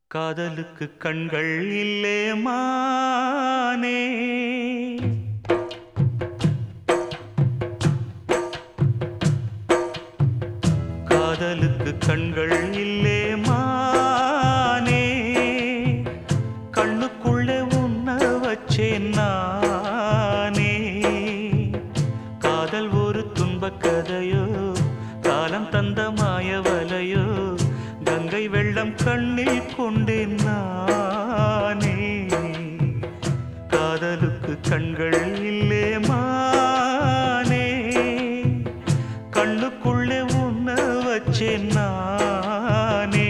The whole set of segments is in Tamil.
காதலுக்கு கண்கள் இல்லே மானே காதலுக்கு கண்கள் இல்லே மானே கண்ணுக்குள்ளே உன்ன வச்சேன் நானே காதல் ஒரு துன்பக் கதையோ காலம் தந்த மாயவலையோ கங்கை வெள்ளம் கண்ணில் கொண்டேன் நானே காதலுக்கு கண்கள் இல்லே மானே கண்ணுக்குள்ளே உன்ன வச்சேன் நானே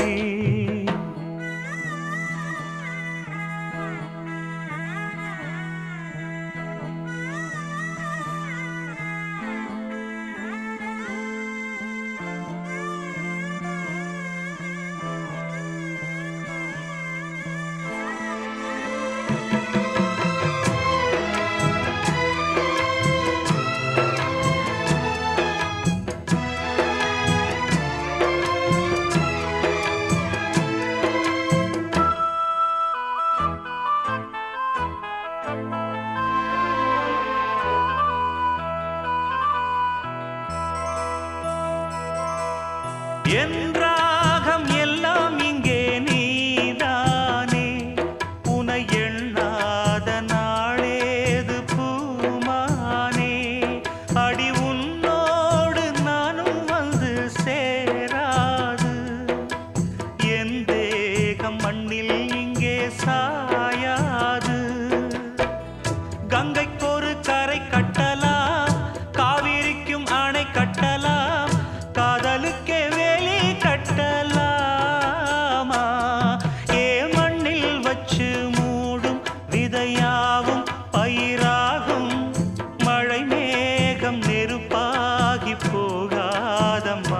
என் ராகம் எல்லாம் இங்கே நீதானே உனை எண்ணாத நாளேது பூமானே அடி உன்னோடு நானும் வந்து சேராது என் தேகம் மண்ணில் இங்கே சாயாது கங்கைக்கொரு கரை கட்டலாம் காவிரிக்கும் அணை கட்டலாம் காதலுக்கே வேலி கட்டலாமா ஏ மண்ணில் வச்சு மூடும் விதையாவும் பயிராகும் மழை மேகம் நெருப்பாகி போகாதம்மா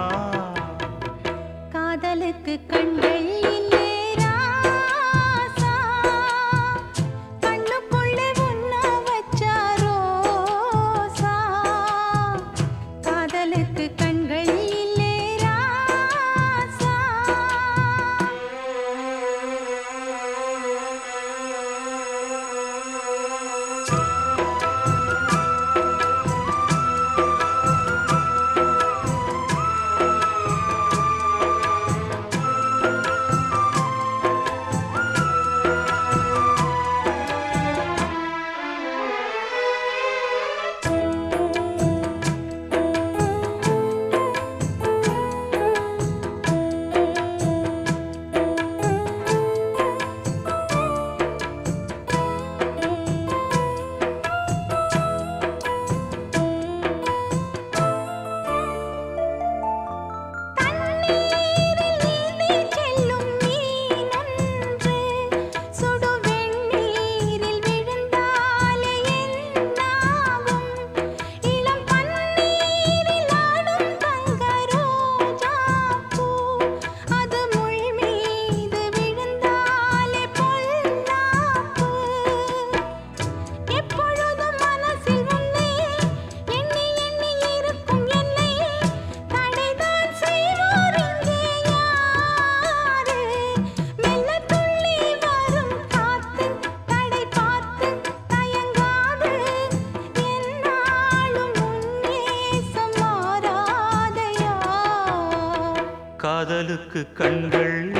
காதலுக்கு கண்கள் இல்லே ராசா கண்ணுக்குள்ளே உன்ன வச்சாரோசா காதலுக்கு கண்கள் இல்லே ராசா தண்ணீரில் நீந்திச் செல்லும் மீனொன்று சுடு வெந்நீரில் விழுந்தாலே என்னாகும் இளம் பன்னீரில் ஆடும் தங்க ரோஜாப்பூ அது முள் மீது விழுந்தாலே பொல்லாப்பு எப்பொழுதும் மனசில் உன்னை எண்ணி எண்ணி இருக்கும் என்னை தடைதான் செய்வோர் இங்கே யாரு மெல்ல துள்ளி வரும் காத்து தடை பார்த்து தயங்காது என்னாலும் உன்னேசம் மாறாதையா காதலுக்கு கண்கள்